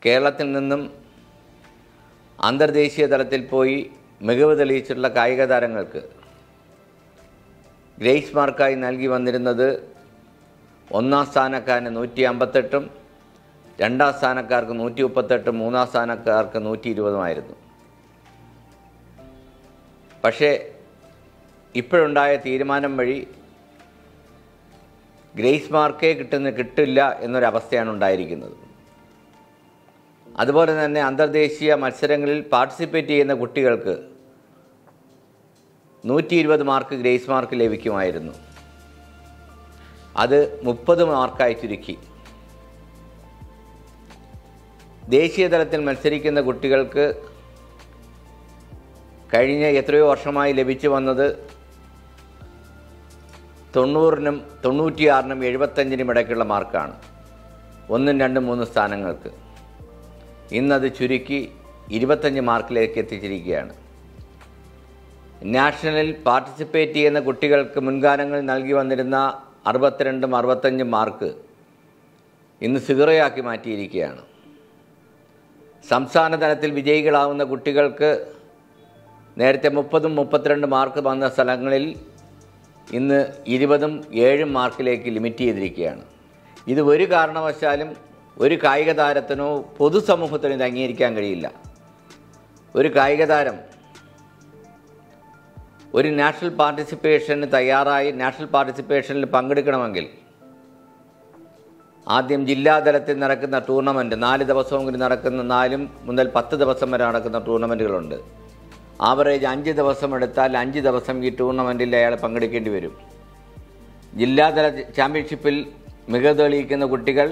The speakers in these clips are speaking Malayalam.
കേരളത്തിൽ നിന്നും അന്തർദേശീയ തലത്തിൽ പോയി മികവ് തെളിയിച്ചിട്ടുള്ള കായിക താരങ്ങൾക്ക് ഗ്രേസ് മാർക്കായി നൽകി വന്നിരുന്നത് ഒന്നാം സ്ഥാനക്കാരന് നൂറ്റി അമ്പത്തെട്ടും രണ്ടാം സ്ഥാനക്കാർക്ക് നൂറ്റി മുപ്പത്തെട്ടും മൂന്നാം സ്ഥാനക്കാർക്ക് നൂറ്റി ഇരുപതുമായിരുന്നു പക്ഷേ ഇപ്പോഴുണ്ടായ തീരുമാനം വഴി ഗ്രേസ് മാർക്കേ കിട്ടുന്ന കിട്ടില്ല എന്നൊരവസ്ഥയാണ് ഉണ്ടായിരിക്കുന്നത് അതുപോലെ തന്നെ അന്തർദേശീയ മത്സരങ്ങളിൽ പാർട്ടിസിപ്പേറ്റ് ചെയ്യുന്ന കുട്ടികൾക്ക് നൂറ്റി ഇരുപത് മാർക്ക് ഗ്രേസ് മാർക്ക് ലഭിക്കുമായിരുന്നു അത് മുപ്പത് മാർക്കായി ചുരുക്കി ദേശീയ തലത്തിൽ മത്സരിക്കുന്ന കുട്ടികൾക്ക് കഴിഞ്ഞ എത്രയോ വർഷമായി ലഭിച്ചു വന്നത് തൊണ്ണൂറിനും തൊണ്ണൂറ്റിയാറിനും എഴുപത്തഞ്ചിനും ഇടയ്ക്കുള്ള മാർക്കാണ് ഒന്നും രണ്ടും മൂന്നും സ്ഥാനങ്ങൾക്ക് ഇന്നത് ചുരുക്കി ഇരുപത്തഞ്ച് മാർക്കിലേക്ക് എത്തിച്ചിരിക്കുകയാണ് നാഷണലിൽ പാർട്ടിസിപ്പേറ്റ് ചെയ്യുന്ന കുട്ടികൾക്ക് മുൻകാലങ്ങളിൽ നൽകി വന്നിരുന്ന അറുപത്തിരണ്ടും അറുപത്തഞ്ചും മാർക്ക് ഇന്ന് സിഗറയാക്കി മാറ്റിയിരിക്കുകയാണ് സംസ്ഥാന തലത്തിൽ വിജയികളാവുന്ന കുട്ടികൾക്ക് നേരത്തെ മുപ്പതും മുപ്പത്തിരണ്ട് മാർക്ക് വന്ന സ്ഥലങ്ങളിൽ ഇന്ന് ഇരുപതും ഏഴും മാർക്കിലേക്ക് ലിമിറ്റ് ചെയ്തിരിക്കുകയാണ് ഇത് ഒരു കാരണവശാലും ഒരു കായിക താരത്തിനോ പൊതുസമൂഹത്തിനോ ഇത് അംഗീകരിക്കാൻ കഴിയില്ല ഒരു കായിക താരം ഒരു നാഷണൽ പാർട്ടിസിപ്പേഷന് തയ്യാറായി നാഷണൽ പാർട്ടിസിപ്പേഷനിൽ പങ്കെടുക്കണമെങ്കിൽ ആദ്യം ജില്ലാതലത്തിൽ നടക്കുന്ന ടൂർണമെൻറ്റ് നാല് ദിവസമെങ്കിലും നടക്കുന്ന നാലും മുതൽ പത്ത് ദിവസം വരെ നടക്കുന്ന ടൂർണമെൻറ്റുകളുണ്ട് ആവറേജ് അഞ്ച് ദിവസം എടുത്താൽ അഞ്ച് ദിവസം ഈ ടൂർണമെൻറ്റിൽ അയാൾ പങ്കെടുക്കേണ്ടി വരും ജില്ലാതല ചാമ്പ്യൻഷിപ്പിൽ മികവ് തെളിയിക്കുന്ന കുട്ടികൾ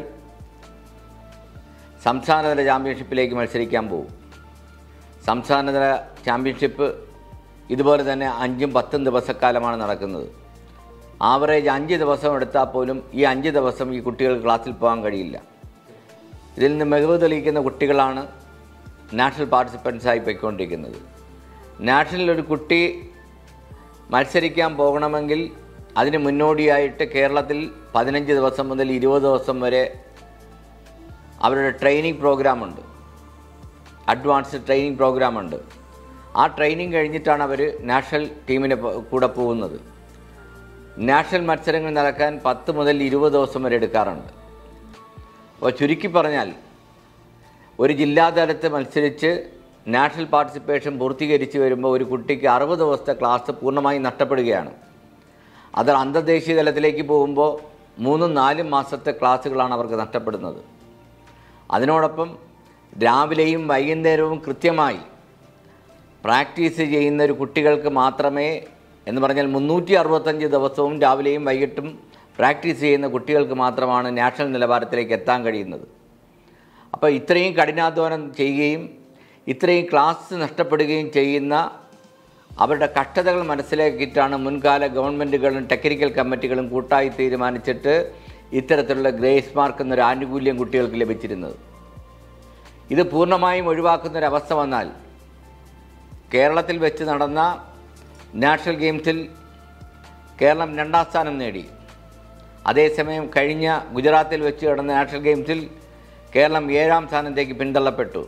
സംസ്ഥാനതല ചാമ്പ്യൻഷിപ്പിലേക്ക് മത്സരിക്കാൻ പോകും സംസ്ഥാനതല ചാമ്പ്യൻഷിപ്പ് ഇതുപോലെ തന്നെ അഞ്ചും പത്തും ദിവസക്കാലമാണ് നടക്കുന്നത് ആവറേജ് അഞ്ച് ദിവസം എടുത്താൽ പോലും ഈ അഞ്ച് ദിവസം ഈ കുട്ടികൾ ക്ലാസ്സിൽ പോകാൻ കഴിയില്ല ഇതിൽ നിന്ന് മികവ് തെളിയിക്കുന്ന കുട്ടികളാണ് നാഷണൽ പാർട്ടിസിപ്പൻസായി പോയിക്കൊണ്ടിരിക്കുന്നത് നാഷണലിൽ ഒരു കുട്ടി മത്സരിക്കാൻ പോകണമെങ്കിൽ അതിന് മുന്നോടിയായിട്ട് കേരളത്തിൽ പതിനഞ്ച് ദിവസം മുതൽ ഇരുപത് ദിവസം വരെ അവരുടെ ട്രെയിനിങ് പ്രോഗ്രാമുണ്ട് അഡ്വാൻസ്ഡ് ട്രെയിനിങ് പ്രോഗ്രാമുണ്ട് ആ ട്രെയിനിങ് കഴിഞ്ഞിട്ടാണ് അവർ നാഷണൽ ടീമിന് പോ- കൂടെ പോകുന്നത് നാഷണൽ മത്സരങ്ങൾ നടക്കാൻ പത്ത് മുതൽ ഇരുപത് ദിവസം വരെ എടുക്കാറുണ്ട് അപ്പോൾ ചുരുക്കി പറഞ്ഞാൽ ഒരു ജില്ലാതലത്ത് മത്സരിച്ച് നാഷണൽ പാർട്ടിസിപ്പേഷൻ പൂർത്തീകരിച്ച് വരുമ്പോൾ ഒരു കുട്ടിക്ക് അറുപത് ദിവസത്തെ ക്ലാസ് പൂർണ്ണമായും നഷ്ടപ്പെടുകയാണ് അത് അന്തർദേശീയ തലത്തിലേക്ക് പോകുമ്പോൾ മൂന്നും നാലും മാസത്തെ ക്ലാസ്സുകളാണ് അവർക്ക് നഷ്ടപ്പെടുന്നത് അതിനോടൊപ്പം രാവിലെയും വൈകുന്നേരവും കൃത്യമായി പ്രാക്ടീസ് ചെയ്യുന്ന ഒരു കുട്ടികൾക്ക് മാത്രമേ എന്ന് പറഞ്ഞാൽ മുന്നൂറ്റി അറുപത്തഞ്ച് ദിവസവും രാവിലെയും വൈകിട്ടും പ്രാക്ടീസ് ചെയ്യുന്ന കുട്ടികൾക്ക് മാത്രമാണ് നാഷണൽ നിലവാരത്തിലേക്ക് എത്താൻ കഴിയുന്നത് അപ്പോൾ ഇത്രയും കഠിനാധ്വാനം ചെയ്യുകയും ഇത്രയും ക്ലാസ് നഷ്ടപ്പെടുകയും ചെയ്യുന്ന അവരുടെ കഷ്ടതകൾ മനസ്സിലാക്കിയിട്ടാണ് മുൻകാല ഗവൺമെൻറ്റുകളും ടെക്നിക്കൽ കമ്മിറ്റികളും കൂട്ടായി തീരുമാനിച്ചിട്ട് ഇത്തരത്തിലുള്ള ഗ്രേസ് മാർക്ക് എന്നൊരു ആനുകൂല്യം കുട്ടികൾക്ക് ലഭിച്ചിരുന്നത് ഇത് പൂർണ്ണമായും ഒഴിവാക്കുന്നൊരവസ്ഥ വന്നാൽ കേരളത്തിൽ വെച്ച് നടന്ന നാഷണൽ ഗെയിംസിൽ കേരളം രണ്ടാം സ്ഥാനം നേടി അതേസമയം കഴിഞ്ഞ ഗുജറാത്തിൽ വെച്ച് നടന്ന നാഷണൽ ഗെയിംസിൽ കേരളം ഏഴാം സ്ഥാനത്തേക്ക് പിന്തള്ളപ്പെട്ടു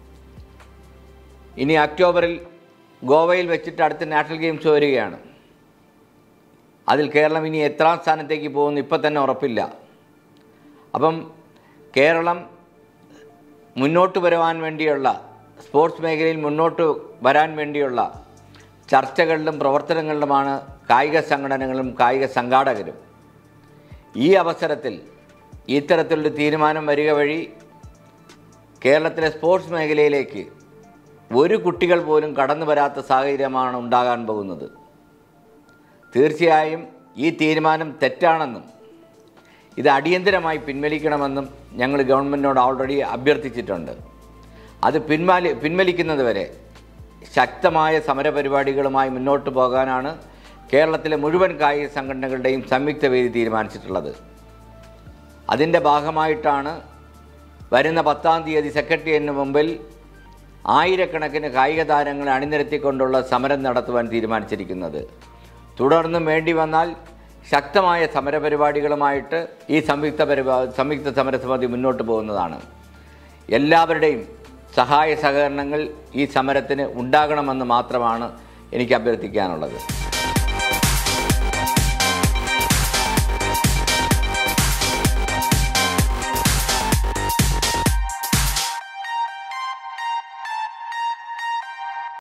ഇനി ഒക്ടോബറിൽ ഗോവയിൽ വെച്ചിട്ട് അടുത്ത നാഷണൽ ഗെയിംസ് വരികയാണ് അതിൽ കേരളം ഇനി എത്രാം സ്ഥാനത്തേക്ക് പോകുന്നു ഇപ്പം തന്നെ ഉറപ്പില്ല അപ്പം കേരളം മുന്നോട്ട് വരുവാൻ വേണ്ടിയുള്ള സ്പോർട്സ് മേഖലയിൽ മുന്നോട്ട് വരാൻ വേണ്ടിയുള്ള ചർച്ചകളിലും പ്രവർത്തനങ്ങളിലുമാണ് കായിക സംഘടനകളും കായിക സംഘാടകരും ഈ അവസരത്തിൽ ഇത്തരത്തിലൊരു തീരുമാനം വരിക വഴി കേരളത്തിലെ സ്പോർട്സ് മേഖലയിലേക്ക് ഒരു കുട്ടികൾ പോലും കടന്നു വരാത്ത സാഹചര്യമാണ് ഉണ്ടാകാൻ പോകുന്നത് തീർച്ചയായും ഈ തീരുമാനം തെറ്റാണെന്നും ഇത് അടിയന്തരമായി പിൻവലിക്കണമെന്നും ഞങ്ങൾ ഗവൺമെൻറ്റിനോട് ഓൾറെഡി അഭ്യർത്ഥിച്ചിട്ടുണ്ട് അത് പിൻവാലി പിൻവലിക്കുന്നത് വരെ ശക്തമായ സമരപരിപാടികളുമായി മുന്നോട്ട് പോകാനാണ് കേരളത്തിലെ മുഴുവൻ കായിക സംഘടനകളുടെയും സംയുക്ത വേദി തീരുമാനിച്ചിട്ടുള്ളത് അതിൻ്റെ ഭാഗമായിട്ടാണ് വരുന്ന പത്താം തീയതി സെക്രട്ടേറിയറ്റിന് മുമ്പിൽ ആയിരക്കണക്കിന് കായിക താരങ്ങളെ അണിനിരത്തിക്കൊണ്ടുള്ള സമരം നടത്തുവാൻ തീരുമാനിച്ചിരിക്കുന്നത് തുടർന്നും വേണ്ടി വന്നാൽ ശക്തമായ സമരപരിപാടികളുമായിട്ട് ഈ സംയുക്ത പരിപാ സംയുക്ത സമരസമിതി മുന്നോട്ട് പോകുന്നതാണ് എല്ലാവരുടെയും സഹായ സഹകരണങ്ങൾ ഈ സമരത്തിന് ഉണ്ടാകണമെന്ന് മാത്രമാണ് എനിക്ക് അഭ്യർത്ഥിക്കാനുള്ളത്